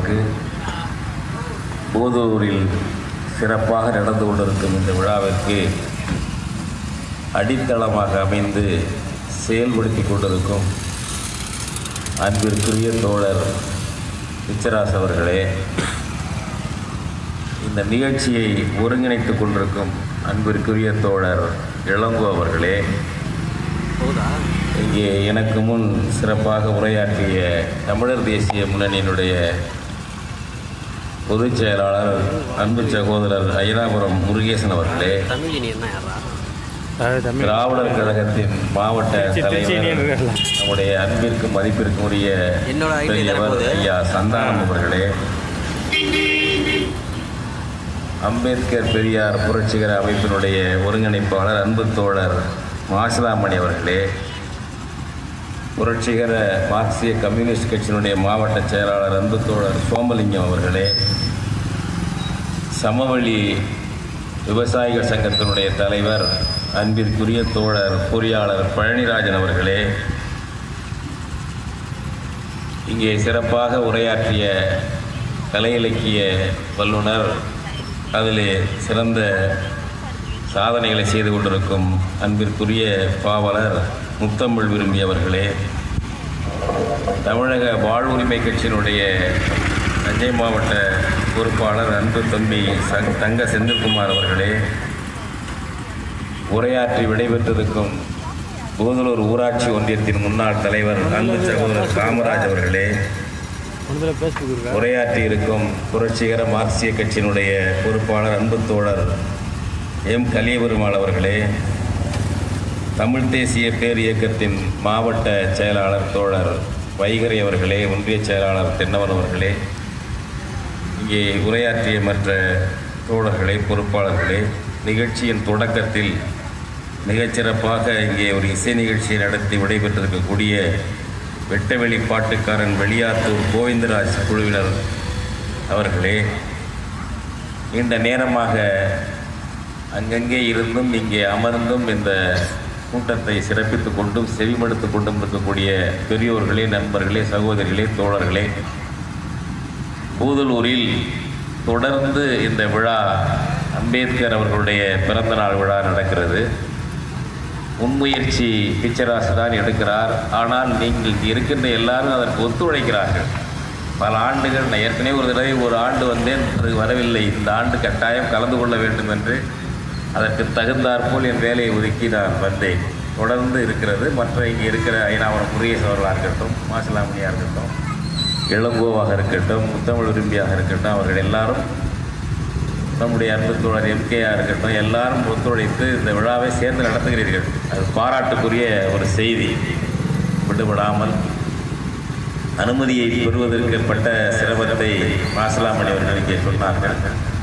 விழாவிற்கு போதூரில் சிறப்பாக நடந்து கொண்டிருக்கும் இந்த விழாவிற்கு அடித்தளமாக அமைந்து செயல்படுத்தி கொண்டிருக்கும் அன்பிற்குரிய தோழர் பிச்சராஸ் அவர்களே இந்த நிகழ்ச்சியை ஒருங்கிணைத்துக் கொண்டிருக்கும் அன்பிற்குரிய தோழர் இளங்கோ அவர்களே இங்கே எனக்கு முன் சிறப்பாக உரையாற்றிய தமிழர் தேசிய முன்னணியினுடைய பொதுச் செயலாளர் அன்பு சகோதரர் ஐராபுரம் முருகேசன் அவர்களே தமிழ் இனியன்னா யாரா திராவிடர் கழகத்தின் மாவட்ட தலைவர் நம்முடைய அன்பிற்கும் மதிப்பிற்கும் உரிய என்னோட ID பெரியவர் தரப்போகுது. ஐயா சந்தானம் அவர்களே அம்பேத்கர் பெரியார் புரட்சிகர அமைப்பினுடைய ஒருங்கிணைப்பாளர் அன்பு தோழர் மாசிலாமணி அவர்களே புரட்சிகர மார்க்சிய கம்யூனிஸ்ட் கட்சியினுடைய மாவட்ட செயலாளர் அன்பு தோழர் சோமலிங்கம் அவர்களே சமவெளி விவசாயிகள் சங்கத்தினுடைய தலைவர் அன்பிற்குரிய தோழர் பொறியாளர் பழனிராஜன் அவர்களே இங்கே சிறப்பாக உரையாற்றிய கலை இலக்கிய வல்லுனர் அதிலே சிறந்த சாதனைகளை செய்து கொண்டிருக்கும் அன்பிற்குரிய பாவலர் முத்தமிழ் விரும்பியவர்களே தமிழக வாழ்வுரிமை கட்சியினுடைய தஞ்சை மாவட்ட பொறுப்பாளர் அன்பு தம்பி சங் தங்க செந்தில்குமார் அவர்களே உரையாற்றி விடைபெற்றிருக்கும் போதலூர் ஊராட்சி ஒன்றியத்தின் முன்னாள் தலைவர் அன்பு சகோதரர் காமராஜ் அவர்களே உரையாற்றி இருக்கும் புரட்சிகர மார்க்சிய கட்சியினுடைய பொறுப்பாளர் அன்பு தோழர் எம் கலியபெருமாள் அவர்களே தமிழ் தேசிய பேர் இயக்கத்தின் மாவட்ட செயலாளர் தோழர் வைகரை அவர்களே ஒன்றிய செயலாளர் தென்னவன் அவர்களே இங்கே உரையாற்றிய மற்ற தோழர்களே பொறுப்பாளர்களே நிகழ்ச்சியின் தொடக்கத்தில் மிகச்சிறப்பாக இங்கே ஒரு இசை நிகழ்ச்சியை நடத்தி விடைபெற்றிருக்கக்கூடிய வெட்டவெளி பாட்டுக்காரன் வெளியாத்தூர் கோவிந்தராஜ் குழுவினர் அவர்களே இந்த நேரமாக அங்கங்கே இருந்தும் இங்கே அமர்ந்தும் இந்த கூட்டத்தை சிறப்பித்துக் கொண்டும் செவிமடுத்து கொண்டும் இருக்கக்கூடிய பெரியோர்களே நண்பர்களே சகோதரிகளே தோழர்களே பூதலூரில் தொடர்ந்து இந்த விழா அம்பேத்கர் அவர்களுடைய பிறந்தநாள் விழா நடக்கிறது முன்முயற்சி பிக்சராஸ் தான் எடுக்கிறார் ஆனால் நீங்கள் இங்கே இருக்கின்ற எல்லாரும் அதற்கு ஒத்துழைக்கிறார்கள் பல ஆண்டுகள் நான் ஏற்கனவே ஒரு தடவை ஒரு ஆண்டு வந்தேன் அது வரவில்லை இந்த ஆண்டு கட்டாயம் கலந்து கொள்ள வேண்டும் என்று அதற்கு தகுந்தாற்போல் என் வேலையை ஒதுக்கி நான் வந்தேன் தொடர்ந்து இருக்கிறது மற்ற இங்கே இருக்கிற ஐநாவரம் முருகேஷ் அவர்களாக இருக்கட்டும் மாசிலாமணியாக இருக்கட்டும் இளங்கோவாக இருக்கட்டும் முத்தமிழ் விரும்பியாக இருக்கட்டும் அவர்கள் எல்லாரும் நம்முடைய அன்பு தோழர் எம்கேயாக இருக்கட்டும் எல்லாரும் ஒத்துழைத்து இந்த விழாவை சேர்ந்து நடத்துகிறீர்கள் அது பாராட்டுக்குரிய ஒரு செய்தி விடுபடாமல் அனுமதியை பெறுவதற்கு ஏற்பட்ட சிரமத்தை மாசலாமணி அவர்கள் இங்கே சொன்னார்கள்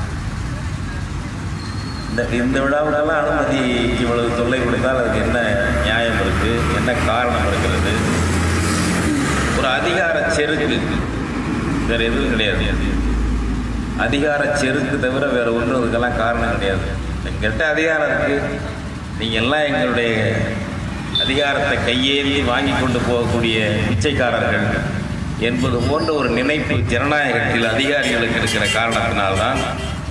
இந்த இந்த விழாவிடெல்லாம் அனுமதி இவ்வளவு தொல்லை கொடுத்தால் அதுக்கு என்ன நியாயம் இருக்குது என்ன காரணம் இருக்கிறது ஒரு அதிகார செருக்கு வேறு எதுவும் கிடையாது அதிகார செருக்கு தவிர வேறு ஒன்றும் இதுக்கெல்லாம் காரணம் கிடையாது எங்கிட்ட அதிகாரம் இருக்குது நீங்கள் எல்லாம் எங்களுடைய அதிகாரத்தை கையேந்தி வாங்கி கொண்டு போகக்கூடிய பிச்சைக்காரர்கள் என்பது போன்ற ஒரு நினைப்பு ஜனநாயகத்தில் அதிகாரிகளுக்கு இருக்கிற காரணத்தினால்தான்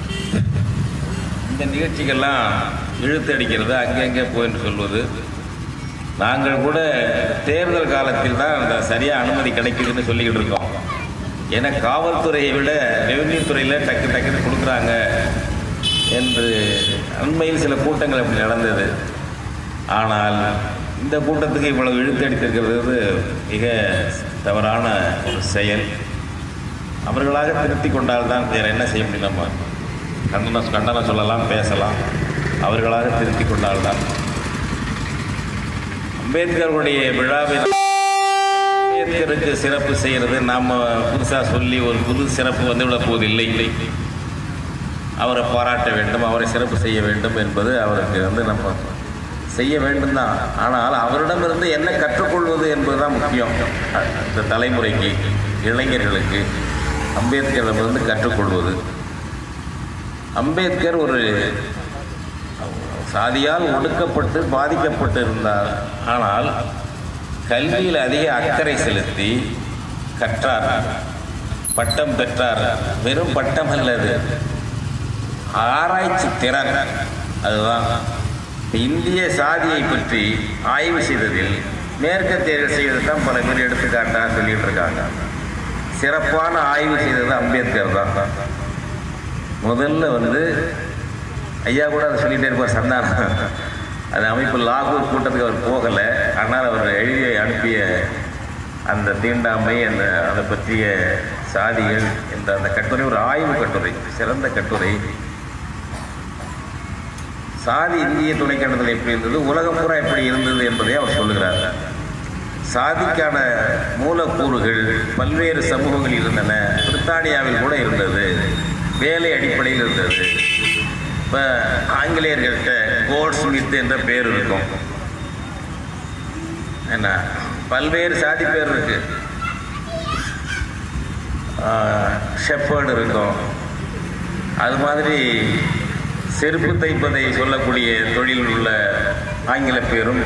இந்த நிகழ்ச்சிகள்லாம் இழுத்தடிக்கிறது அங்கங்கே போயின்னு சொல்வது நாங்கள் கூட தேர்தல் காலத்தில் தான் அந்த சரியாக அனுமதி கிடைக்குதுன்னு சொல்லிக்கிட்டு இருக்கோம் ஏன்னா காவல்துறையை விட ரெவென்யூ துறையில் டக்கு டக்குன்னு கொடுக்குறாங்க என்று அண்மையில் சில கூட்டங்கள் அப்படி நடந்தது ஆனால் இந்த கூட்டத்துக்கு இவ்வளவு இழுத்தடித்திருக்கிறது மிக தவறான ஒரு செயல் அவர்களாக திருத்தி கொண்டால் தான் வேறு என்ன செய்ய முடியும் நம்ம கண்டனம் கண்டனம் சொல்லலாம் பேசலாம் அவர்களாக திருத்தி கொண்டால்தான் அம்பேத்கருடைய விழாவில் அம்பேத்கருக்கு சிறப்பு செய்கிறது நாம் புதுசாக சொல்லி ஒரு புது சிறப்பு வந்துவிட போவதில்லை அவரை பாராட்ட வேண்டும் அவரை சிறப்பு செய்ய வேண்டும் என்பது அவருக்கு வந்து நம்ம செய்ய வேண்டும் தான் ஆனால் அவரிடமிருந்து என்ன கற்றுக்கொள்வது என்பது தான் முக்கியம் இந்த தலைமுறைக்கு இளைஞர்களுக்கு அம்பேத்கரிடமிருந்து கற்றுக்கொள்வது அம்பேத்கர் ஒரு சாதியால் ஒடுக்கப்பட்டு பாதிக்கப்பட்டு இருந்தார் ஆனால் கல்வியில் அதிக அக்கறை செலுத்தி கற்றார் பட்டம் பெற்றார் வெறும் பட்டம் அல்லது ஆராய்ச்சி திறன் அதுதான் இந்திய சாதியை பற்றி ஆய்வு செய்ததில் மேற்கத்தியர்கள் செய்தது தான் பல பேர் எடுத்துக்காட்டாக சொல்லிட்டு இருக்காங்க சிறப்பான ஆய்வு செய்தது அம்பேத்கர் தான் முதல்ல வந்து ஐயா கூட அதை சொல்லிகிட்டே இருப்பார் சந்தானம் அது அமைப்பு லாகூர் கூட்டத்துக்கு அவர் போகலை ஆனால் அவர் எழுதி அனுப்பிய அந்த தீண்டாமை அந்த அதை பற்றிய சாதிகள் என்ற அந்த கட்டுரை ஒரு ஆய்வு கட்டுரை சிறந்த கட்டுரை சாதி இந்திய துணைக்கண்டத்தில் எப்படி இருந்தது உலகம் பூரா எப்படி இருந்தது என்பதை அவர் சொல்லுகிறார் சாதிக்கான மூலக்கூறுகள் பல்வேறு சமூகங்கள் இருந்தன பிரித்தானியாவில் கூட இருந்தது வேலை அடிப்படையில் இருந்தது இப்போ ஆங்கிலேயர்கள்ட்ட கோல்ட் ஸ்மித் என்ற பேர் இருக்கும் என்ன பல்வேறு சாதி பேர் இருக்கு ஷெப்பர்டு இருக்கும் அது மாதிரி செருப்பு தைப்பதை சொல்லக்கூடிய தொழில் உள்ள ஆங்கில பேரும்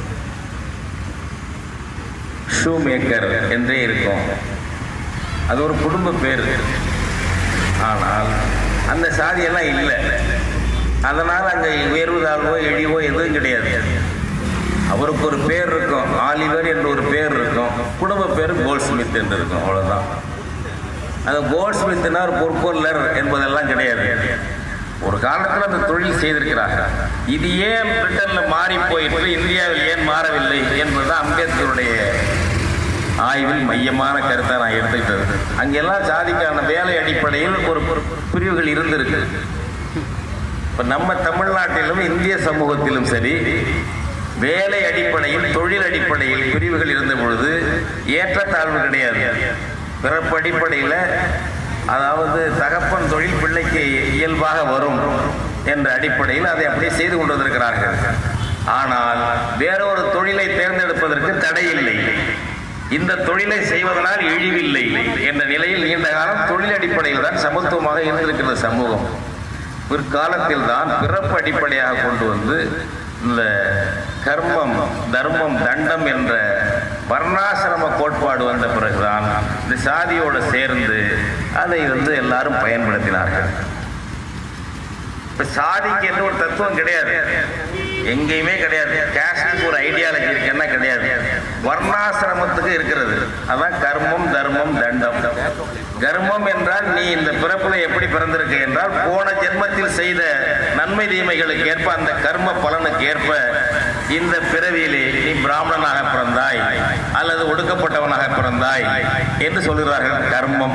ஷூ மேக்கர் என்றே இருக்கும் அது ஒரு குடும்ப பேர் ஆனால் அந்த சாதியெல்லாம் இல்லை அதனால் அங்கே உயர்வு தாழ்வோ எழிவோ எதுவும் கிடையாது அவருக்கு ஒரு பேர் இருக்கும் ஆலிவர் என்ற ஒரு பேர் இருக்கும் குடும்ப பேர் கோல்ட் ஸ்மித் என்று இருக்கும் அவ்வளோதான் அந்த கோல்ட் ஸ்மித்னா ஒரு பொற்கொல்லர் என்பதெல்லாம் கிடையாது ஒரு காலத்தில் அந்த தொழில் செய்திருக்கிறாங்க இது ஏன் பிரிட்டனில் மாறி போயிட்டு இந்தியாவில் ஏன் மாறவில்லை என்பது அம்பேத்கருடைய ஆய்வில் மையமான கருத்தை நான் எடுத்துக்கிட்டது அங்கெல்லாம் சாதிக்கான வேலை அடிப்படையில் ஒரு ஒரு பிரிவுகள் இருந்திருக்கு இப்போ நம்ம தமிழ்நாட்டிலும் இந்திய சமூகத்திலும் சரி வேலை அடிப்படையில் தொழில் அடிப்படையில் பிரிவுகள் இருந்த பொழுது ஏற்றத்தாழ்வு கிடையாது பிறப்பு அடிப்படையில் அதாவது தகப்பன் தொழில் பிள்ளைக்கு இயல்பாக வரும் என்ற அடிப்படையில் அதை அப்படியே செய்து கொண்டு வந்திருக்கிறார்கள் ஆனால் வேறொரு தொழிலை தேர்ந்தெடுப்பதற்கு தடை இல்லை இந்த தொழிலை செய்வதனால் இழிவில்லை என்ற நிலையில் நீண்ட காலம் தொழில் அடிப்படையில் தான் சமத்துவமாக இருந்திருக்கிறது சமூகம் பிற்காலத்தில் தான் பிறப்பு அடிப்படையாக கொண்டு வந்து இந்த கர்மம் தர்மம் தண்டம் என்ற வர்ணாசிரம கோட்பாடு வந்த பிறகுதான் இந்த சாதியோடு சேர்ந்து அதை வந்து எல்லாரும் பயன்படுத்தினார்கள் இப்ப சாதிக்கு எந்த ஒரு தத்துவம் கிடையாது எங்கேயுமே கிடையாது கேஸ்டுக்கு ஒரு ஐடியாலஜி இருக்குன்னா கிடையாது வர்ணாசிரமத்துக்கு இருக்கிறது அதான் கர்மம் தர்மம் தண்டம் கர்மம் என்றால் நீ இந்த பிறப்புல எப்படி பிறந்திருக்க என்றால் போன ஜென்மத்தில் செய்த நன்மை தீமைகளுக்கு ஏற்ப அந்த கர்ம பலனுக்கு ஏற்ப இந்த பிறவியிலே நீ பிராமணனாக பிறந்தாய் அல்லது ஒடுக்கப்பட்டவனாக பிறந்தாய் என்று சொல்கிறார்கள் கர்மம்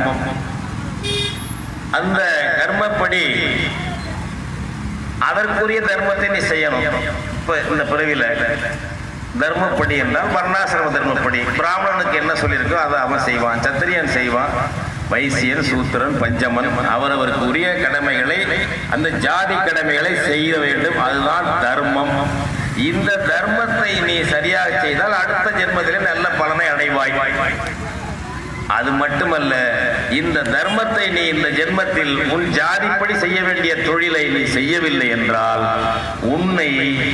அந்த கர்மப்படி அதற்குரிய தர்மத்தை நீ செய்யணும் இப்ப இந்த பிறவில தர்மப்படி என்றால் வர்ணாசிரம தர்மப்படி பிராமணனுக்கு என்ன சொல்லியிருக்கோ அதை அவன் செய்வான் சத்திரியன் செய்வான் வைசியன் சூத்திரன் பஞ்சமன் அவரவருக்கு உரிய கடமைகளை அந்த ஜாதி கடமைகளை செய்ய வேண்டும் அதுதான் தர்மம் இந்த தர்மத்தை நீ சரியாக செய்தால் அடுத்த ஜென்மத்திலே நல்ல பலனை அடைவாய் அது மட்டுமல்ல இந்த தர்மத்தை நீ இந்த ஜென்மத்தில் உன் ஜாதிப்படி செய்ய வேண்டிய தொழிலை நீ செய்யவில்லை என்றால் உன்னை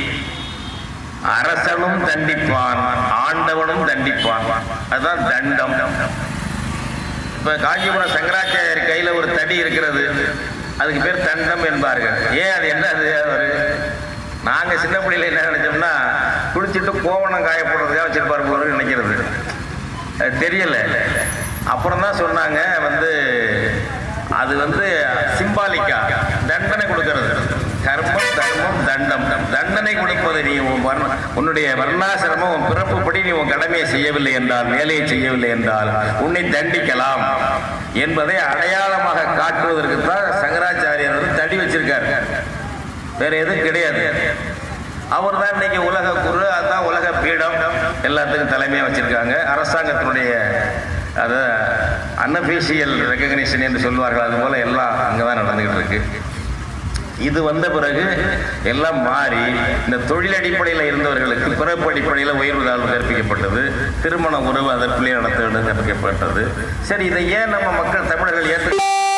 அரசனும் தண்டிப்பான் ஆண்டவனும் தண்டிப்பான் அதுதான் தண்டம் இப்ப காஞ்சிபுரம் சங்கராச்சாரியர் கையில ஒரு தடி இருக்கிறது அதுக்கு பேர் தண்டம் என்பார்கள் ஏன் அது என்ன அது அவரு நாங்க சின்ன பிள்ளையில என்ன நினைச்சோம்னா குளிச்சுட்டு கோவணம் காய போடுறதுக்காக வச்சிருப்பாரு போல நினைக்கிறது அது தெரியல அப்புறம் தான் சொன்னாங்க வந்து அது வந்து சிம்பாலிக்கா தண்டனை கொடுக்கிறது கர்மம் தர்மம் தண்டம் தண்டனை கொடுப்பது நீ உன் வர்ண- உன்னுடைய வர்ணாசிரமம் உன் பிறப்புப்படி நீ உன் கடமையை செய்யவில்லை என்றால் வேலையை செய்யவில்லை என்றால் உன்னை தண்டிக்கலாம் என்பதை அடையாளமாக காட்டுவதற்கு தான் சங்கராச்சாரியர் வந்து தடி வச்சிருக்கார் வேற எதுவும் கிடையாது அவர் தான் இன்னைக்கு உலக குரு அதுதான் உலக பீடம் எல்லாத்துக்கும் தலைமையாக வச்சிருக்காங்க அரசாங்கத்தினுடைய அது அன்அஃபீஷியல் ரெக்கக்னிஷன் என்று சொல்வார்கள் அது போல எல்லாம் அங்கே தான் நடந்துகிட்டு இருக்கு இது வந்த பிறகு எல்லாம் மாறி இந்த தொழில் அடிப்படையில் இருந்தவர்களுக்கு பிறப்பு அடிப்படையில் உயர்வு தாழ்வு கற்பிக்கப்பட்டது திருமண உறவு அதற்குள்ளே நடத்த வேண்டும் கற்பிக்கப்பட்டது சரி இதை ஏன் நம்ம மக்கள் தமிழர்கள் ஏற்று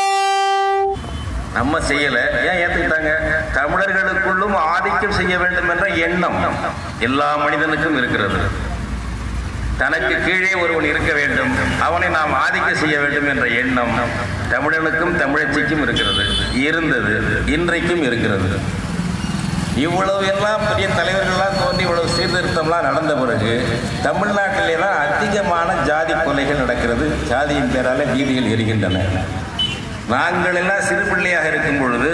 நம்ம செய்யல ஏன் ஏத்துக்கிட்டாங்க தமிழர்களுக்குள்ளும் ஆதிக்கம் செய்ய வேண்டும் என்ற எண்ணம் எல்லா மனிதனுக்கும் இருக்கிறது தனக்கு கீழே ஒருவன் இருக்க வேண்டும் அவனை நாம் ஆதிக்க செய்ய வேண்டும் என்ற எண்ணம் தமிழனுக்கும் தமிழச்சிக்கும் இருக்கிறது இருந்தது இன்றைக்கும் இருக்கிறது இவ்வளவு எல்லாம் பெரிய தலைவர்கள்லாம் தோன்றி இவ்வளவு சீர்திருத்தம்லாம் நடந்த பிறகு தமிழ்நாட்டிலே தான் அதிகமான ஜாதி கொலைகள் நடக்கிறது ஜாதியின் பேரால வீதிகள் எரிகின்றன நாங்கள் எல்லாம் சிறு பிள்ளையாக இருக்கும் பொழுது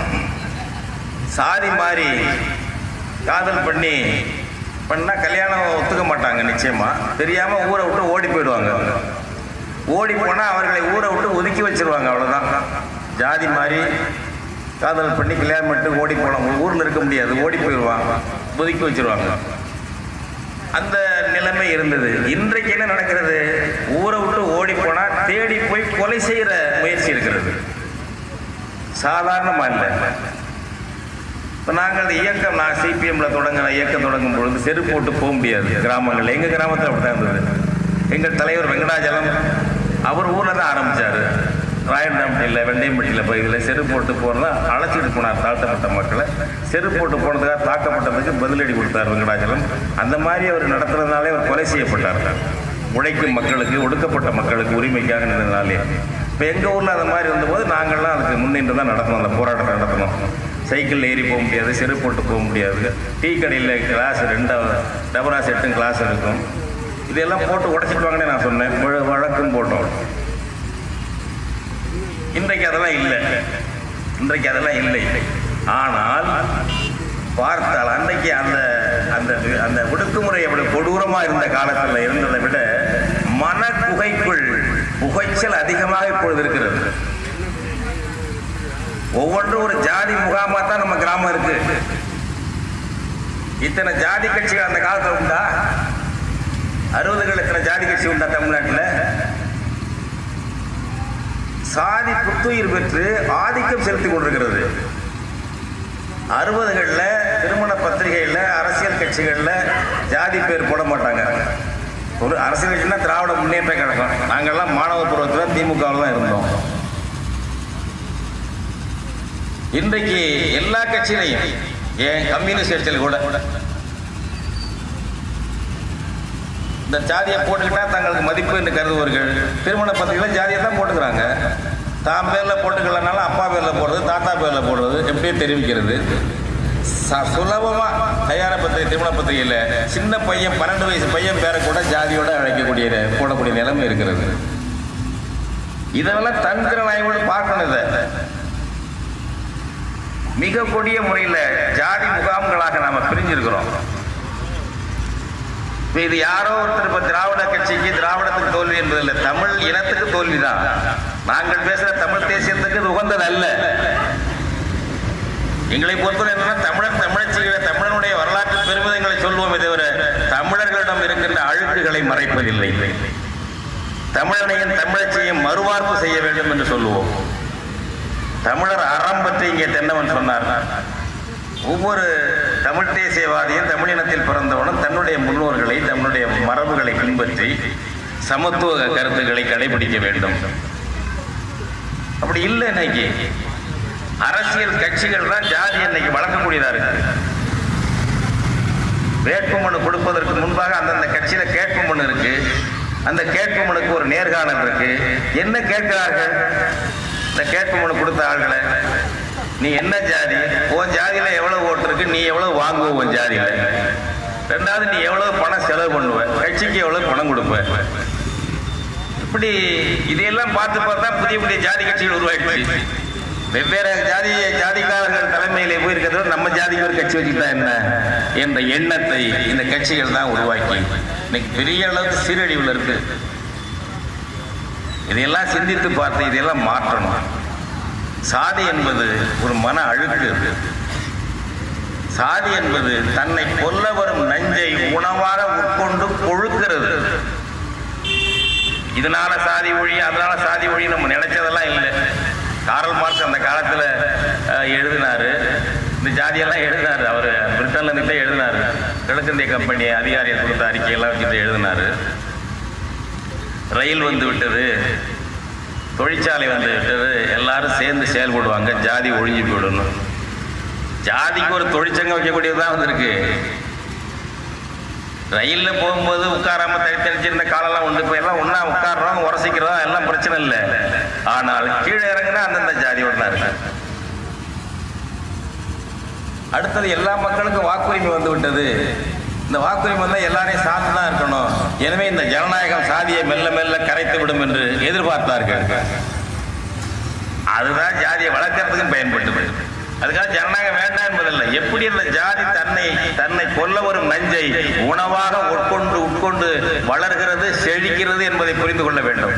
சாதி மாறி காதல் பண்ணி பண்ணா கல்யாணம் ஒத்துக்க மாட்டாங்க நிச்சயமா தெரியாம ஊரை விட்டு ஓடி போயிடுவாங்க ஓடி போனா அவர்களை ஊரை விட்டு ஒதுக்கி வச்சிருவாங்க அவ்வளவுதான் ஜாதி மாறி காதல் பண்ணி கல்யாணம் பண்ணிட்டு ஓடி போனோம் ஊர்ல இருக்க முடியாது ஓடி போயிடுவான் ஒதுக்கி வச்சிருவாங்க அந்த நிலைமை இருந்தது இன்றைக்கு என்ன நடக்கிறது ஊரை விட்டு ஓடி போனா தேடி போய் கொலை செய்யற முயற்சி இருக்கிறது சாதாரணமா இல்லை இப்போ நாங்கள் அந்த இயக்கம் நான் சிபிஎம்ல தொடங்கின இயக்கம் தொடங்கும் பொழுது செருப்பு போட்டு போக முடியாது கிராமங்கள் எங்கள் கிராமத்தில் அப்படி தான் இருந்தது எங்கள் தலைவர் வெங்கடாஜலம் அவர் ஊரில் தான் ஆரம்பித்தார் ராயண்டாம்பட்டியில் வெண்டையம்பட்டியில் பகுதியில் செருப்பு போட்டு போகிறதா அழைச்சிட்டு போனார் தாழ்த்தப்பட்ட மக்களை செருப்பு போட்டு போனதுக்காக தாக்கப்பட்டதுக்கு பதிலடி கொடுத்தார் வெங்கடாஜலம் அந்த மாதிரி அவர் நடத்துறதுனாலே அவர் கொலை செய்யப்பட்டார் உழைக்கும் மக்களுக்கு ஒடுக்கப்பட்ட மக்களுக்கு உரிமைக்காக நின்றதுனாலே இப்போ எங்கள் ஊரில் அந்த மாதிரி வந்தபோது நாங்கள்லாம் அதுக்கு முன்னின்று தான் நடத்தணும் அந்த போராட்டத்தை நடத்தணும் சைக்கிளில் ஏறி போக முடியாது செருப்பு போட்டு போக முடியாது டீ கடையில் கிளாஸ் ரெண்டாவது டபரா செட்டும் கிளாஸ் இருக்கும் இதெல்லாம் போட்டு உடச்சிட்டு வாங்கன்னு நான் சொன்னேன் வழ- வழக்கும் போட்டோம் இன்றைக்கு அதெல்லாம் இல்லை இன்றைக்கு அதெல்லாம் இல்லை ஆனால் பார்த்தால் அன்றைக்கு அந்த அந்த அந்த ஒடுக்குமுறை அப்படி கொடூரமாக இருந்த காலத்தில் இருந்ததை விட மன குகைக்குள் புகைச்சல் அதிகமாக இப்பொழுது இருக்கிறது ஒவ்வொன்றும் ஒரு ஜாதி முகாமா தான் நம்ம கிராமம் இருக்கு இத்தனை ஜாதி கட்சிகள் அந்த காலத்துல உண்டா அறுபதுகள் இத்தனை ஜாதி கட்சி உண்டா தமிழ்நாட்டில் சாதி புத்துயிர் பெற்று ஆதிக்கம் செலுத்திக் கொண்டிருக்கிறது அறுபதுகளில் திருமண பத்திரிகையில் அரசியல் கட்சிகளில் ஜாதி பேர் போட மாட்டாங்க ஒரு அரசியல் கட்சினா திராவிட முன்னேற்ற கழகம் நாங்கள்லாம் மாணவ பருவத்தில் திமுகவில் தான் இருந்தோம் இன்றைக்கு எல்லா கட்சியிலையும் ஏன் கம்யூனிஸ்ட் கட்சியில் கூட இந்த ஜாதியை போட்டுக்கிட்டா தங்களுக்கு மதிப்பு என்று கருதுவர்கள் திருமண பத்திரிகையில் ஜாதியை தான் போட்டுக்கிறாங்க தான் பேரில் போட்டுக்கலனாலும் அப்பா பேரில் போடுறது தாத்தா பேரில் போடுறது எப்படியும் தெரிவிக்கிறது ச- சுலபமா தயார பத்திரிகை திருமண பத்திரிகையில் சின்ன பையன் பன்னெண்டு வயசு பையன் பேரை கூட ஜாதியோட அழைக்கக்கூடிய போடக்கூடிய நிலைமை இருக்கிறது இதெல்லாம் தந்திர நாயோடு பார்க்கணும் இதை மிக கொடிய முறையில் ஜாதி முகாம்களாக நாம பிரிஞ்சிருக்கிறோம் இப்ப இது யாரோ ஒருத்தர் இப்ப திராவிட கட்சிக்கு திராவிடத்துக்கு தோல்வி என்பதில்லை தமிழ் இனத்துக்கு தோல்விதான் நாங்கள் பேசுற தமிழ் தேசியத்துக்கு இது உகந்தது அல்ல எங்களை பொறுத்தவரை என்னன்னா தமிழன் தமிழச்சிகளை தமிழனுடைய வரலாற்று பெருமிதங்களை சொல்லுவோமே தவிர தமிழர்களிடம் இருக்கின்ற அழுக்குகளை மறைப்பதில்லை தமிழனையும் தமிழச்சியையும் மறுவார்ப்பு செய்ய வேண்டும் என்று சொல்லுவோம் தமிழர் அறம் பற்றி இங்கே தென்னவன் சொன்னார் ஒவ்வொரு தமிழ் தேசியவாதியும் தமிழினத்தில் பிறந்தவனும் தன்னுடைய முன்னோர்களை தன்னுடைய மரபுகளை பின்பற்றி சமத்துவ கருத்துக்களை கடைபிடிக்க வேண்டும் அப்படி இல்லை இன்னைக்கு அரசியல் கட்சிகள் தான் ஜாதி இன்னைக்கு வளர்க்கக்கூடியதா இருக்கு வேட்புமனு கொடுப்பதற்கு முன்பாக அந்தந்த கட்சியில கேட்புமனு இருக்கு அந்த கேட்புமனுக்கு ஒரு நேர்காணல் இருக்கு என்ன கேட்கிறார்கள் இந்த கேட்புமனு கொடுத்த ஆள்களை நீ என்ன ஜாதி உன் ஜாதியில எவ்வளவு ஓட்டு இருக்கு நீ எவ்வளவு வாங்குவ உன் ஜாதியில ரெண்டாவது நீ எவ்வளவு பணம் செலவு பண்ணுவ கட்சிக்கு எவ்வளவு பணம் கொடுப்ப இப்படி இதையெல்லாம் பார்த்து பார்த்தா புதிய புதிய ஜாதி கட்சிகள் உருவாயிடுச்சு வெவ்வேறு ஜாதி ஜாதிக்காரர்கள் தலைமையிலே போயிருக்கிறது நம்ம ஜாதிக்கு ஒரு கட்சி வச்சுக்கிட்டா என்ன என்ற எண்ணத்தை இந்த கட்சிகள் தான் உருவாக்கி இன்னைக்கு பெரிய அளவுக்கு சீரழிவில் இருக்கு இதையெல்லாம் சிந்தித்து பார்த்து இதையெல்லாம் மாற்றணும் சாதி என்பது ஒரு மன அழுக்கு அது. சாதி என்பது தன்னை கொல்ல வரும் நஞ்சை உணவாக உட்கொண்டு கொழுக்கிறது இதனால சாதி ஒழி அதனால சாதி ஒழி நம்ம நினைச்சதெல்லாம் இல்லை காரல் மார்க்ஸ் அந்த காலத்துல அஹ், எழுதினாரு இந்த ஜாதியெல்லாம் எழுதினாரு அவர் பிரிட்டன்ல இருந்துட்டே எழுதினாரு கிழக்கிந்திய கம்பெனி அதிகாரியை கொடுத்த அறிக்கையெல்லாம் வச்சுட்டு எழுதினாரு ரயில் வந்து விட்டது தொழிற்சாலை வந்து விட்டது எல்லாரும் சேர்ந்து செயல்படுவாங்க ஜாதி ஒழிஞ்சு போயிடணும் ஜாதிக்கு ஒரு தொழிற்சங்கம் வைக்கக்கூடியதுதான் வந்திருக்கு ரயிலில் போகும்போது உட்காராம தனி தனிச்சிருந்த காலெல்லாம் உண்டு இப்போ எல்லாம் ஒன்றா உட்காடுறோம் உரசிக்கிறோம் எல்லாம் பிரச்சனை இல்லை ஆனால் கீழே இறங்குனா அந்தந்த ஜாதியோட தான் இருக்கு அடுத்தது எல்லா மக்களுக்கும் வாக்குரிமை வந்து விட்டது இந்த வாக்குரிமை வந்தால் எல்லாரையும் சார்ந்து தான் இருக்கணும் எனவே இந்த ஜனநாயகம் சாதியை மெல்ல மெல்ல கரைத்து விடும் என்று எதிர்பார்த்தார்கள் அதுதான் ஜாதியை வளர்க்கறதுக்கும் பயன்பட்டது அதுக்காக ஜனநாயகம் வேண்டாம் என்பதில்லை எப்படி அந்த ஜாதி தன்னை தன்னை கொல்ல வரும் நஞ்சை உணவாக உட்கொண்டு உட்கொண்டு வளர்கிறது செழிக்கிறது என்பதை புரிந்து கொள்ள வேண்டும்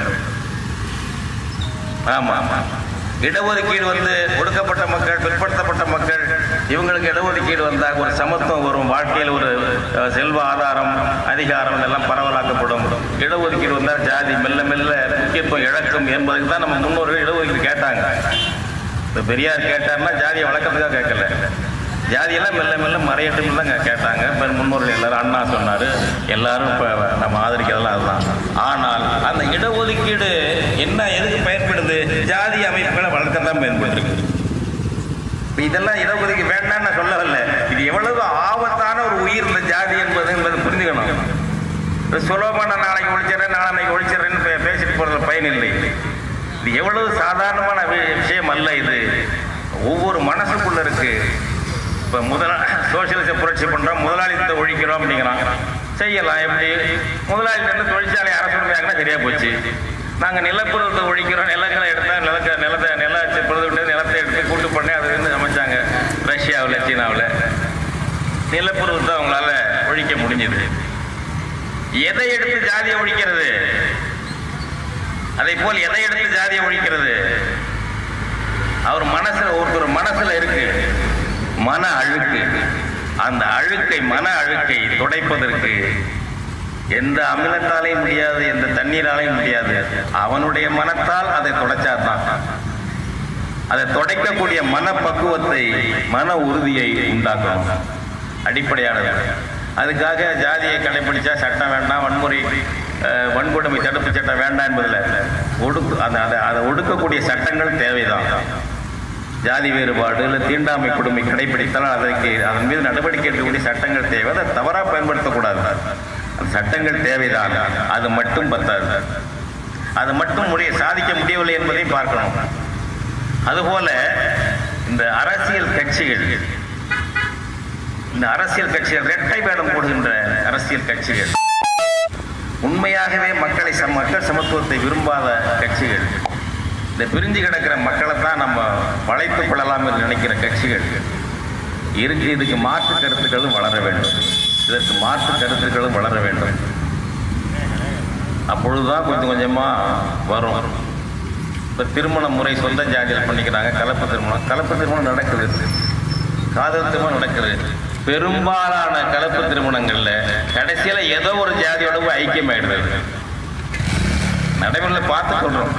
ஆமா ஆமா இடஒதுக்கீடு வந்து ஒடுக்கப்பட்ட மக்கள் பிற்படுத்தப்பட்ட மக்கள் இவங்களுக்கு இடஒதுக்கீடு வந்தால் ஒரு சமத்துவம் வரும் வாழ்க்கையில் ஒரு அஹ், செல்வ ஆதாரம் அதிகாரம் எல்லாம் பரவலாக்கப்படும் இடஒதுக்கீடு வந்தால் ஜாதி மெல்ல மெல்ல முக்கியத்துவம் இழக்கும் என்பதுக்கு தான் நம்ம முன்னோர்கள் இடஒதுக்கீடு கேட்டாங்க இப்போ பெரியார் கேட்டார்னா ஜாதியை வளர்க்கறதுக்காக கேட்கல ஜாதியெல்லாம் மெல்ல மெல்ல மறையட்டும் தான் கேட்டாங்க இப்போ முன்னோர்கள் எல்லாரும் அண்ணா சொன்னார் எல்லாரும் இப்போ நம்ம ஆதரிக்கிறதெல்லாம் அதுதான் ஆனால் அந்த இடஒதுக்கீடு என்ன எதுக்கு பயன்படுது ஜாதி அமைப்புகளை வளர்க்க தான் பயன்படுது இப்ப இதெல்லாம் இடஒதுக்கீடு வேண்டாம்னு நான் சொல்லவில்லை இது எவ்வளவு ஆபத்தான ஒரு உயிர் இந்த ஜாதி என்பது என்பதை புரிஞ்சுக்கணும் இது சுலபமா நான் நாளைக்கு ஒழிச்சிடறேன் நாளைக்கு ஒழிச்சிடறேன்னு பே- பேசிட்டு போறது பயன் இல்லை இது எவ்வளவு சாதாரணமான வி- விஷயம் அல்ல இது ஒவ்வொரு மனசுக்குள்ள இருக்கு இப்போ முதலா சோசியலிச புரட்சி பண்றோம் முதலாளித்தத்தை ஒழிக்கிறோம் அப்படிங்கிறான் செய்யலாம் எப்படி முதலாளித்த தொழிற்சாலை அரசுடைமையாங்கன்னா சரியா போச்சு நாங்கள் நிலப்பொருளத்தை ஒழிக்கிறோம் நிலங்களை எடுத்தா நிலக்க நிலத்தை நில பொருள் நிலத்தை எடுத்து கூட்டு பண்ணி அதை வந்து அமைச்சாங்க ரஷ்யாவில் சீனாவில் நிலப்பொருளத்தை அவங்களால ஒழிக்க முடிஞ்சது எதை எடுத்து ஜாதியை ஒழிக்கிறது அதை போல் எதை எடுத்து ஜாதியை ஒழிக்கிறது அவர் மனசுல ஒருத்தர் மனசுல இருக்கு மன அழுக்கு அந்த அழுக்கை மன அழுக்கை துடைப்பதற்கு எந்த அமிலத்தாலையும் முடியாது எந்த தண்ணீராலையும் முடியாது அவனுடைய மனத்தால் அதை துடைச்சாதான் அதை துடைக்கக்கூடிய மனப்பக்குவத்தை மன உறுதியை உண்டாக்கணும் அடிப்படையானது அதுக்காக ஜாதியை கடைபிடிச்சா சட்டம் வேண்டாம் வன்முறை அஹ், வன்கொடுமை தடுப்பு சட்டம் வேண்டாம் என்பதில் ஒடுக்கு அந்த அதை அதை ஒடுக்கக்கூடிய சட்டங்கள் தேவைதான் ஜாதி வேறுபாடு இல்லை தீண்டாமை கொடுமை கடைபிடித்தால் அதற்கு அதன் மீது நடவடிக்கை எடுக்கக்கூடிய சட்டங்கள் தேவை அதை தவறாக பயன்படுத்தக்கூடாது அந்த சட்டங்கள் தேவைதான் அது மட்டும் பத்தாது அது மட்டும் முடிய சாதிக்க முடியவில்லை என்பதையும் பார்க்கணும் அதுபோல இந்த அரசியல் கட்சிகள் இந்த அரசியல் கட்சிகள் இரட்டை வேடம் போடுகின்ற அரசியல் கட்சிகள் உண்மையாகவே மக்களை சம மக்கள் சமத்துவத்தை விரும்பாத கட்சிகள் இந்த பிரிஞ்சு கிடக்கிற மக்களை தான் நம்ம வளைத்து கொள்ளலாம் என்று நினைக்கிற கட்சிகள் இருக்கு இதுக்கு மாற்று கருத்துக்களும் வளர வேண்டும் இதற்கு மாற்று கருத்துக்களும் வளர வேண்டும் அப்பொழுதுதான் கொஞ்சம் கொஞ்சமா வரும் இப்போ திருமண முறை சொந்த ஜாதியில் பண்ணிக்கிறாங்க கலப்பு திருமணம் கலப்பு திருமணம் நடக்குது காதல் திருமணம் நடக்குது பெரும்பாலான கலப்பு திருமணங்கள்ல கடைசியில ஏதோ ஒரு ஜாதியோட போய் ஐக்கியமாயிடுது நடைமுறையில் பார்த்து சொல்றோம்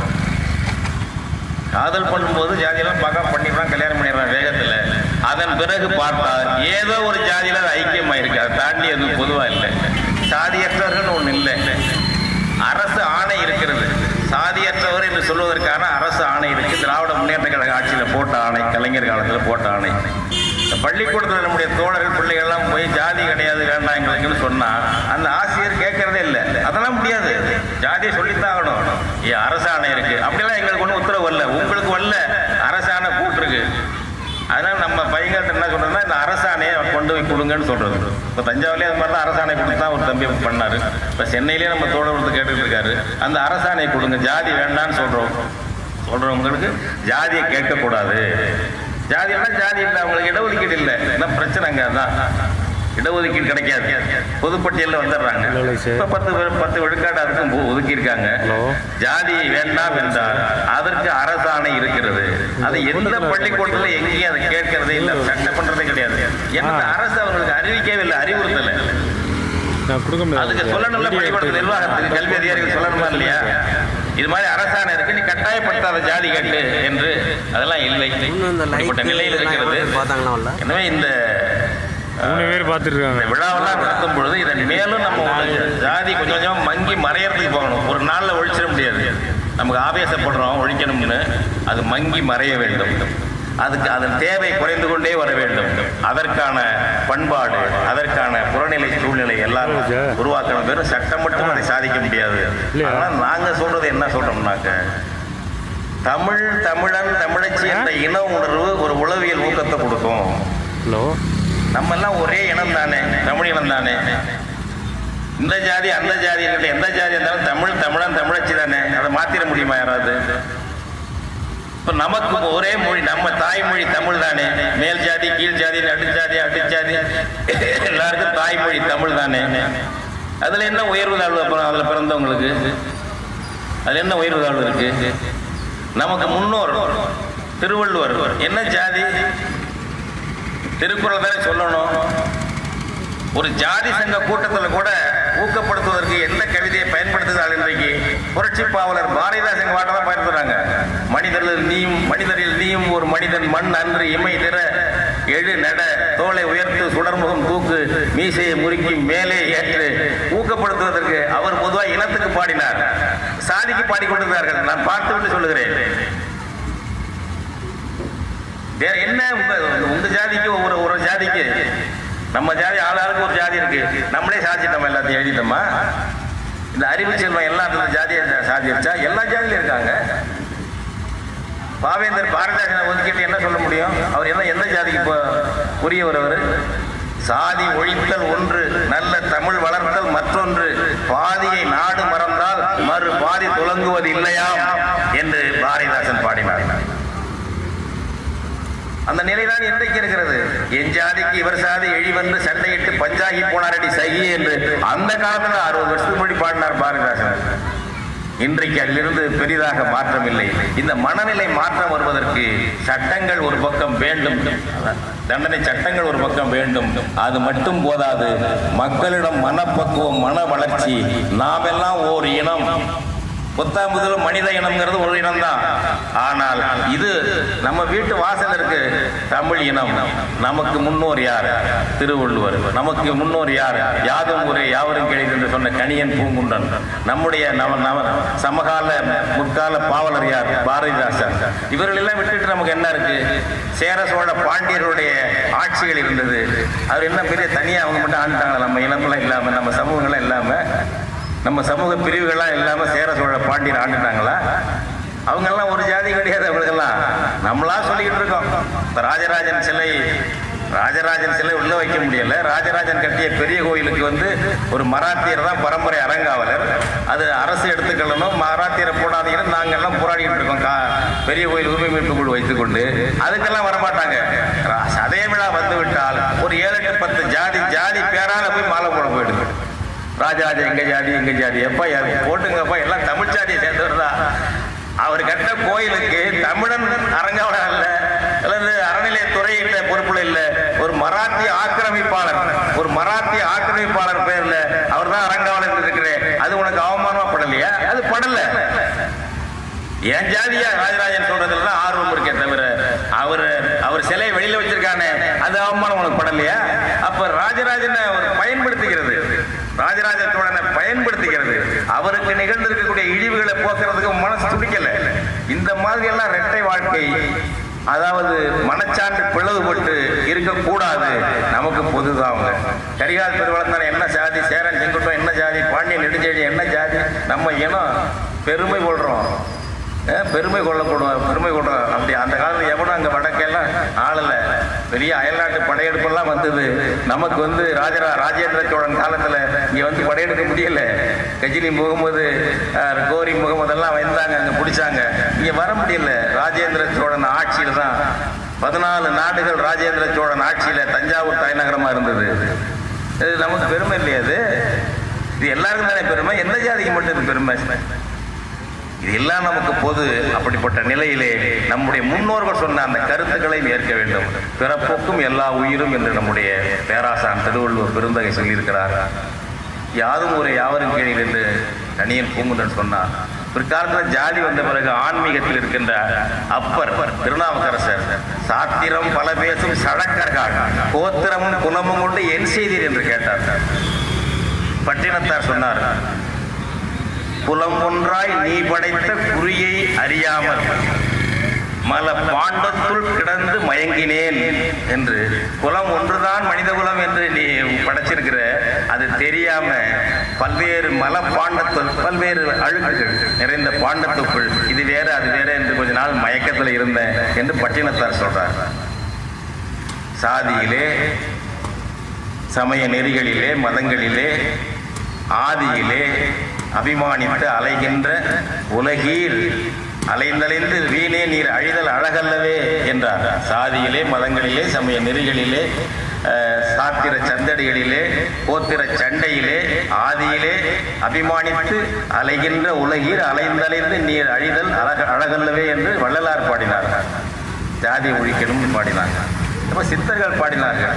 காதல் பண்ணும்போது ஜாதியெல்லாம் பார்க்க பண்ணிடுறான் கல்யாணம் பண்ணிடுறான் வேகத்துல அதன் பிறகு பார்த்தா ஏதோ ஒரு ஜாதியில அது ஐக்கியமாயிருக்கு அதை தாண்டி எதுவும் பொதுவா இல்லை சாதியற்றவர்கள் ஒண்ணு இல்லை அரசு ஆணை இருக்கிறது சாதியற்றவர் என்று சொல்வதற்கான அரசு ஆணை இருக்கு திராவிட முன்னேற்ற கழக ஆட்சியில் போட்ட ஆணை கலைஞர் காலத்தில் போட்ட ஆணை இந்த பள்ளிக்கூடத்தில் நம்முடைய தோழர்கள் பிள்ளைகள்லாம் போய் ஜாதி கிடையாது வேண்டாம் எங்களுக்குன்னு சொன்னா அந்த ஆசிரியர் கேட்கறதே இல்லை அதெல்லாம் முடியாது ஜாதியை சொல்லித்தான் ஆகணும் ஏ அரசாணை இருக்கு அப்படிலாம் எங்களுக்கு ஒன்றும் உத்தரவு வரல உங்களுக்கு வரல அரசாணை கூட்டிருக்கு அதனால நம்ம பையன்கிட்ட என்ன சொல்றோம்னா இந்த அரசாணையை கொண்டு போய் கொடுங்கன்னு சொல்றது இப்போ தஞ்சாவூர்லேயே அது மாதிரி தான் அரசாணை கொடுத்தா ஒரு தம்பி பண்ணாரு இப்போ சென்னையிலேயே நம்ம தோழர் ஒருத்தர் கேட்டுட்டு இருக்காரு அந்த அரசாணையை கொடுங்க ஜாதி வேண்டாம்னு சொல்றோம் சொல்றவங்களுக்கு ஜாதியை கேட்கக்கூடாது ஜாதினா ஜாதி இல்லை அவங்களுக்கு இடஒதுக்கீடு இல்லை என்ன பிரச்சனை அங்கே அதான் இடஒதுக்கீடு கிடைக்காது பொதுப்பட்டியலில் வந்துடுறாங்க இப்போ பத்து பேர் பத்து விழுக்காடு அதுக்கும் ஒ- ஒதுக்கியிருக்காங்க ஜாதி வேண்டாம் என்றால் அதற்கு அரசாணை இருக்கிறது அதை எந்த பள்ளிக்கூடத்தில் எங்கேயும் அதை கேட்கறதே இல்லை சட்டை பண்றதே கிடையாது என்ன அரசு அவங்களுக்கு அறிவிக்கவே இல்லை அறிவுறுத்தலை நான் கொடுக்க முடியாது அதுக்கு சொல்லணும்ல பள்ளிக்கூடத்து நிர்வாகத்துக்கு கல்வி அதிகாரிகள் சொல்லணுமா இல்லையா இது மாதிரி அரசாணை இருக்கு நீ கட்டாயப்படுத்தாத ஜாதி கட்டு என்று அதெல்லாம் இல்லை இன்னும் இந்த இப்படிப்பட்ட லைட் நிலையில் இருக்கிறது பார்த்தாங்களா உள்ள எனவே இந்த மூணு பேர் பார்த்துட்டு இந்த இருக்காங்க விழாவெல்லாம் நடத்தும் பொழுது இதை மேலும் நம்ம ஒரு ஜாதி கொஞ்சம் கொஞ்சம் மங்கி மறையறதுக்கு போகணும் ஒரு நாள்ல ஒழிச்சிட முடியாது நமக்கு ஆவேசப்படுறோம் ஒழிக்கணும்னு அது மங்கி மறைய வேண்டும் அதுக்கு அதன் தேவை குறைந்து கொண்டே வர வேண்டும் அதற்கான பண்பாடு அதற்கான புறநிலை சூழ்நிலை எல்லாரும் உருவாக்கணும் வெறும் சட்டம் மட்டும் அதை சாதிக்க முடியாது இல்லையா? ஆனால் நாங்க சொல்றது என்ன சொல்றோம்னாக்க தமிழ் தமிழன் தமிழச்சி என்ற இன உணர்வு ஒரு உளவியல் ஊக்கத்தை கொடுக்கும் ஹலோ நம்ம எல்லாம் ஒரே இனம் தானே தமிழ் இனம் தானே இந்த ஜாதி அந்த ஜாதி இருக்கட்டும் எந்த ஜாதி இருந்தாலும் தமிழ் தமிழன் தமிழச்சி தானே அதை மாத்திர முடியுமா யாராவது இப்ப நமக்கு இப்ப ஒரே மொழி நம்ம தாய்மொழி தமிழ் தானே மேல் ஜாதி கீழ் ஜாதி நடுஜாதி அடிஜாதி எல்லாருக்கும் தாய்மொழி தமிழ் தானே அதுல என்ன உயர்வு தாழ்வு அப்புறம் அதுல பிறந்தவங்களுக்கு அதுல என்ன உயர்வு தாழ்வு இருக்கு நமக்கு முன்னோர் திருவள்ளுவர் என்ன ஜாதி திருக்குறள் தானே சொல்லணும் ஒரு ஜாதி சங்க கூட்டத்தில் கூட ஊக்கப்படுத்துவதற்கு எந்த கவிதையை பயன்படுத்துகிறாள் இன்றைக்கு புரட்சி பாவலர் பாரதிதாசன் பாட்டை தான் பயன்படுத்துறாங்க மனிதரில் நீயும் மனிதரில் நீயும் ஒரு மனிதன் மண் அன்று இமை திற எழு நட தோலை உயர்த்து சுடர்முகம் தூக்கு மீசையை முறுக்கி மேலே ஏற்று ஊக்கப்படுத்துவதற்கு அவர் பொதுவாக இனத்துக்கு பாடினார் சாதிக்கு பாடிக்கொண்டிருந்தார்கள் நான் பார்த்துவிட்டு சொல்லுகிறேன் வேற என்ன உங்க உங்க ஜாதிக்கு ஒவ்வொரு ஒரு ஜாதிக்கு நம்ம ஜாதி ஆளாளுக்கு ஒரு ஜாதி இருக்கு நம்மளே சாதிச்சிட்டோம் எல்லாத்தையும் எழுதிட்டோமா இந்த அறிவு செல்வம் எல்லாம் அந்த ஜாதியை சாதிச்சா எல்லா ஜாதியிலும் இருக்காங்க பாவேந்தர் பாரதிதாசனை ஒதுக்கிட்டு என்ன சொல்ல முடியும் அவர் என்ன எந்த ஜாதிக்கு இப்போ உரியவர் அவர் சாதி ஒழித்தல் ஒன்று நல்ல தமிழ் வளர்த்தல் மற்றொன்று பாதியை நாடு மறந்தால் மறு பாதி துலங்குவது இல்லையாம் என்று பாரதிதாசன் பாடினார் அந்த நிலைதான் இன்றைக்கு இருக்கிறது என் ஜாதிக்கு இவர் சாதி எழிவென்று சண்டையிட்டு பஞ்சாகி போனாரடி சகி என்று அந்த காலத்துல அறுபது வருஷத்துக்கு முன்னாடி பாடினார் பாரதிதாசன் இன்றைக்கு அதிலிருந்து பெரிதாக மாற்றம் இல்லை இந்த மனநிலை மாற்றம் வருவதற்கு சட்டங்கள் ஒரு பக்கம் வேண்டும் தண்டனை சட்டங்கள் ஒரு பக்கம் வேண்டும் அது மட்டும் போதாது மக்களிடம் மனப்பக்குவம் மன வளர்ச்சி நாமெல்லாம் ஓர் இனம் புத்தாம்புதல் மனித இனம்ங்கிறது ஒரு இனம் தான் ஆனால் இது நம்ம வீட்டு வாசல் இருக்கு தமிழ் இனம் நமக்கு முன்னோர் யார் திருவள்ளுவர் நமக்கு முன்னோர் யார் யாதும் ஒரே யாவரும் கிடைக்கும் என்று சொன்ன கணியன் பூங்குன்றன் நம்முடைய நவ நவ சமகால முற்கால பாவலர் யார் பாரதிதாசன் இவர்கள் எல்லாம் விட்டுட்டு நமக்கு என்ன இருக்கு சேர சோழ பாண்டியர்களுடைய ஆட்சிகள் இருந்தது அவர் என்ன பெரிய தனியா அவங்க மட்டும் ஆண்டுட்டாங்க நம்ம இனமெல்லாம் இல்லாம நம்ம சமூகங்கள்லாம் இல்லாம நம்ம சமூக பிரிவுகள்லாம் இல்லாம சேர சோழ பாண்டியர் ஆண்டுட்டாங்களா அவங்கெல்லாம் ஒரு ஜாதி கிடையாது அவங்களுக்கெல்லாம் நம்மளா சொல்லிக்கிட்டு இருக்கோம் இப்ப ராஜராஜன் சிலை ராஜராஜன் சிலை உள்ள வைக்க முடியல ராஜராஜன் கட்டிய பெரிய கோயிலுக்கு வந்து ஒரு மராத்தியர் தான் பரம்பரை அறங்காவலர் அது அரசு எடுத்துக்கொள்ளணும் மராத்தியரை போடாதீங்கன்னு நாங்கெல்லாம் போராடிட்டு இருக்கோம் கா- பெரிய கோயில் உரிமை மீட்பு குழு வைத்துக்கொண்டு அதுக்கெல்லாம் வரமாட்டாங்க ரா- சதய விழா வந்து விட்டால் ஒரு ஏழு எட்டு பத்து ஜாதி ஜாதி பேரால போய் மாலை போட போயிடுது ராஜராஜா எங்க ஜாதி எங்க ஜாதி எப்பா யாரு போட்டுங்கப்பா எல்லாம் தமிழ் ஜாதியை சேர்ந்தவர் தான் அவர் கட்ட கோயிலுக்கு தமிழன் அரங்காவலர் அல்ல அல்லது அறநிலையத்துறையிட்ட பொறுப்புல இல்ல ஒரு மராத்திய ஆக்கிரமிப்பாளர் ஒரு மராத்திய ஆக்கிரமிப்பாளர் பேர்ல அவர் தான் அரங்காவலர் இருக்கிறேன் அது உனக்கு அவமானமா படலையா அது படல என் ஜாதியா ராஜராஜன் சொல்றதுல தான் ஆர்வம் இருக்கே தவிர அவர் அவர் சிலையை வெளியில வச்சிருக்கானே அது அவமானம் உனக்கு படலையா அப்ப ராஜராஜனை அவர் பயன்படுத்துகிறது ராஜராஜ சோழனை பயன்படுத்துகிறது அவருக்கு நிகழ்ந்திருக்கக்கூடிய இழிவுகளை போக்குறதுக்கு மனசு துடிக்கல இந்த மாதிரி எல்லாம் இரட்டை வாழ்க்கை அதாவது மனச்சான்று பிளவுபட்டு இருக்கக்கூடாது நமக்கு பொதுதான் அவங்க கரிகால் பெருவளத்தான் என்ன ஜாதி சேரன் செங்குட்டம் என்ன ஜாதி பாண்டியன் நெடுஞ்செழி என்ன ஜாதி நம்ம இனம் பெருமை கொள்றோம் அஹ் பெருமை கொள்ளக்கூடும் பெருமை கொள்றோம் அப்படி அந்த காலத்துல எவனும் அங்க வடக்கெல்லாம் ஆளல பெரிய அயல்நாட்டு படையெடுப்பெல்லாம் வந்தது நமக்கு வந்து ராஜரா ராஜேந்திர சோழன் காலத்துல இங்க வந்து படையெடுக்க முடியல கஜினி முகமது அஹ், கோரி முகமது எல்லாம் வந்தாங்க அங்க பிடிச்சாங்க இங்க வர முடியல ராஜேந்திர சோழன் ஆட்சியில தான் பதினாலு நாடுகள் ராஜேந்திர சோழன் ஆட்சியில தஞ்சாவூர் தலைநகரமா இருந்தது இது நமக்கு பெருமை இல்லையா அது இது எல்லாருக்கும் தானே பெருமை எந்த ஜாதிக்கு மட்டும் இது பெருமை இது எல்லாம் நமக்கு பொது அப்படிப்பட்ட நிலையிலே நம்முடைய முன்னோர்கள் சொன்ன அந்த கருத்துக்களை ஏற்க வேண்டும் பிறப்புக்கும் எல்லா உயிரும் என்று நம்முடைய பேராசான் திருவள்ளுவர் பெருந்தகை சொல்லியிருக்கிறார் யாதும் ஒரு யாவரும் கீழில் என்று தனியன் பூங்குன்றன் சொன்னார் பிற்காலத்தில் ஜாதி வந்த பிறகு ஆன்மீகத்தில் இருக்கின்ற அப்பர் திருநாவுக்கரசர் சாத்திரம் பல பேசும் சடக்கர்கள் கோத்திரமும் குணமும் கொண்டு என் செய்தீர் என்று கேட்டார் பட்டினத்தார் சொன்னார் குலம் ஒன்றாய் நீ படைத்த குறியை அறியாமல் மல பாண்டத்து குளத்துள் கிடந்து மயங்கினேன் என்று குலம் ஒன்றுதான் மனித குலம் என்று நீ படைச்சிருக்கிற அது தெரியாம பல்வேறு மல பாண்டத்துள் பல்வேறு அழுக்குகள் நிறைந்த பாண்டத்துக்குள் இது வேற அது வேற என்று கொஞ்ச நாள் மயக்கத்தில் இருந்தேன் என்று பட்டினத்தார் சொல்றார் சாதியிலே சமய நெறிகளிலே மதங்களிலே ஆதியிலே அபிமானித்து அலைகின்ற உலகீர் அலைந்தலைந்து வீணே நீர் அழிதல் அழகல்லவே என்றார் சாதியிலே மதங்களிலே சமய நெறிகளிலே அஹ், சாத்திர சந்தடிகளிலே கோத்திர சண்டையிலே ஆதியிலே அபிமானித்து அலைகின்ற உலகீர் அலைந்தலைந்து நீர் அழிதல் அழக அழகல்லவே என்று வள்ளலார் பாடினார் ஜாதி ஒழிக்கணும்னு பாடினாங்க அப்போ சித்தர்கள் பாடினார்கள்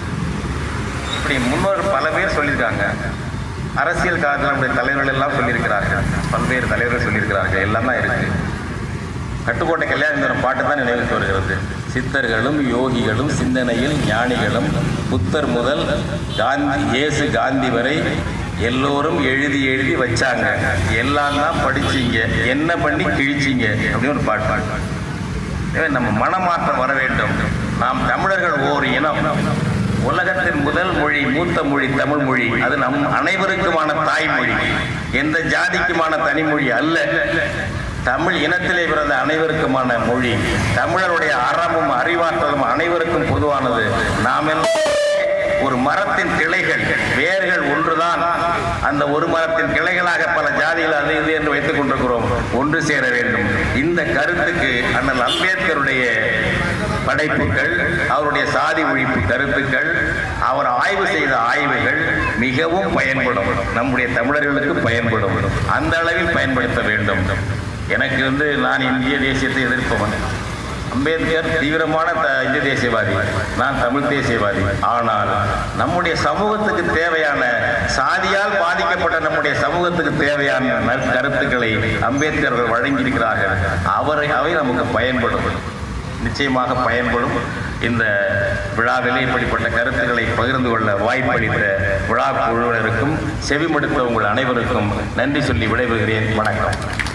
இப்படி முன்னோர் பல பேர் சொல்லியிருக்காங்க அரசியல் காலத்தில் நம்முடைய தலைவர்கள் எல்லாம் சொல்லியிருக்கிறார்கள் பல்வேறு தலைவர்கள் சொல்லியிருக்கிறார்கள் எல்லாம் தான் இருக்கு கட்டுக்கோட்டை கல்யாணம் பாட்டு தான் நினைவுக்கு வருகிறது சித்தர்களும் யோகிகளும் சிந்தனையில் ஞானிகளும் புத்தர் முதல் காந்தி இயேசு காந்தி வரை எல்லோரும் எழுதி எழுதி வச்சாங்க எல்லாம் தான் படிச்சீங்க என்ன பண்ணி கிழிச்சீங்க அப்படின்னு ஒரு பாட்டு பாட்டு எனவே நம்ம மனமாற்றம் வர வேண்டும் நாம் தமிழர்கள் ஓர் இனம் உலகத்தின் முதல் மொழி மூத்த மொழி தமிழ் மொழி அது நம் அனைவருக்குமான தாய்மொழி எந்த ஜாதிக்குமான தனிமொழி அல்ல தமிழ் இனத்திலே பிறந்த அனைவருக்குமான மொழி தமிழருடைய அறமும் அறிவாற்றலும் அனைவருக்கும் பொதுவானது நாம் எல்லாம் ஒரு மரத்தின் கிளைகள் வேர்கள் ஒன்றுதான் அந்த ஒரு மரத்தின் கிளைகளாக பல ஜாதிகள் அது இது என்று வைத்துக் கொண்டிருக்கிறோம் ஒன்று சேர வேண்டும் இந்த கருத்துக்கு அண்ணல் அம்பேத்கருடைய படைப்புகள் அவருடைய சாதி ஒழிப்பு கருத்துக்கள் அவர் ஆய்வு செய்த ஆய்வுகள் மிகவும் பயன்படும் நம்முடைய தமிழர்களுக்கு பயன்படும் அந்த அளவில் பயன்படுத்த வேண்டும் எனக்கு வந்து நான் இந்திய தேசியத்தை எதிர்ப்பவன் அம்பேத்கர் தீவிரமான த இந்திய தேசியவாதி நான் தமிழ் தேசியவாதி ஆனால் நம்முடைய சமூகத்துக்கு தேவையான சாதியால் பாதிக்கப்பட்ட நம்முடைய சமூகத்துக்கு தேவையான நற்கருத்துக்களை அம்பேத்கர் அவர்கள் வழங்கியிருக்கிறார்கள் அவரை அவை நமக்கு பயன்படும் நிச்சயமாக பயன்படும் இந்த விழாவிலே இப்படிப்பட்ட கருத்துக்களை பகிர்ந்து கொள்ள வாய்ப்பளித்த விழா குழுவினருக்கும் செவிமடுத்த உங்கள் அனைவருக்கும் நன்றி சொல்லி விடைபெறுகிறேன் வணக்கம்